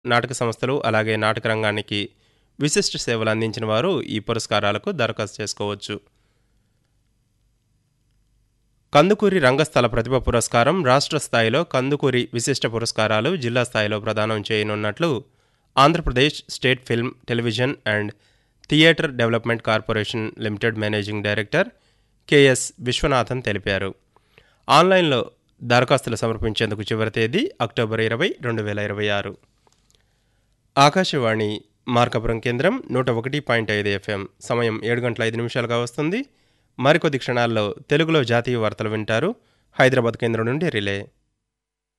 నాటక సంస్థలు అలాగే నాటక రంగానికి విశిష్ట సేవలు అందించిన వారు ఈ పురస్కారాలకు దరఖాస్తు చేసుకోవచ్చు కందుకూరి రంగస్థల ప్రతిభ పురస్కారం రాష్ట్ర స్థాయిలో కందుకూరి విశిష్ట పురస్కారాలు జిల్లా స్థాయిలో ప్రదానం చేయనున్నట్లు Andhra Pradesh state film television and theatre development corporation limited managing director KS Viswanathan తెలిపారు ఆన్లైన్లో దరఖాస్తులు సమర్పించేందుకు చివరి తేదీ అక్టోబర్ ఇరవై రెండు వేల ఇరవై ఆరు ఆకాశవాణి మార్కపురం కేంద్రం నూట ఒకటి పాయింట్ ఐదు ఎఫ్ఎం సమయం ఏడు గంటల ఐదు నిమిషాలుగా వస్తుంది మరికొద్ది క్షణాల్లో తెలుగులో జాతీయ వార్తలు వింటారు హైదరాబాద్ కేంద్రం నుండి రిలే